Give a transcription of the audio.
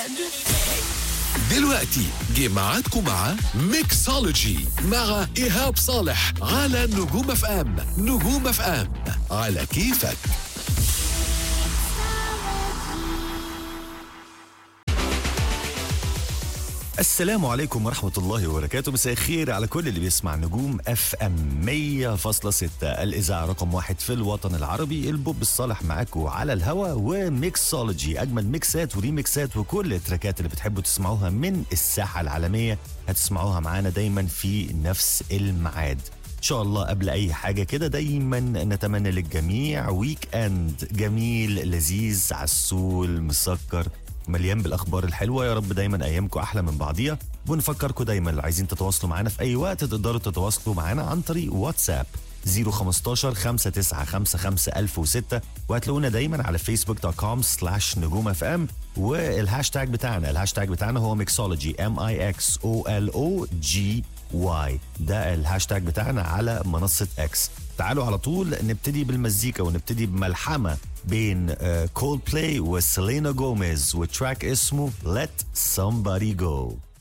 دلوقتي جه ميعادكم مع ميكسولوجي مع إيهاب صالح على نجوم اف ام نجوم اف ام على كيفك السلام عليكم ورحمة الله وبركاته مساء الخير على كل اللي بيسمع نجوم اف ام 100.6 الإذاعة رقم واحد في الوطن العربي البوب الصالح معاكم على الهوا وميكسولوجي أجمل ميكسات وريميكسات وكل التراكات اللي بتحبوا تسمعوها من الساحة العالمية هتسمعوها معانا دايما في نفس الميعاد ان شاء الله قبل اي حاجه كده دايما نتمنى للجميع ويك اند جميل لذيذ عسول مسكر مليان بالاخبار الحلوه يا رب دايما ايامكم احلى من بعضيها ونفكركم دايما لو عايزين تتواصلوا معانا في اي وقت تقدروا تتواصلوا معانا عن طريق واتساب 015 5955 1006 وهتلاقونا دايما على فيسبوك دوت كوم سلاش نجوم اف ام والهاشتاج بتاعنا الهاشتاج بتاعنا هو ميكسولوجي ام اي اكس او ال او جي واي ده الهاشتاج بتاعنا على منصة اكس تعالوا على طول نبتدي بالمزيكا ونبتدي بملحمة بين كول بلاي وسيلينا جوميز وتراك اسمه Let Somebody Go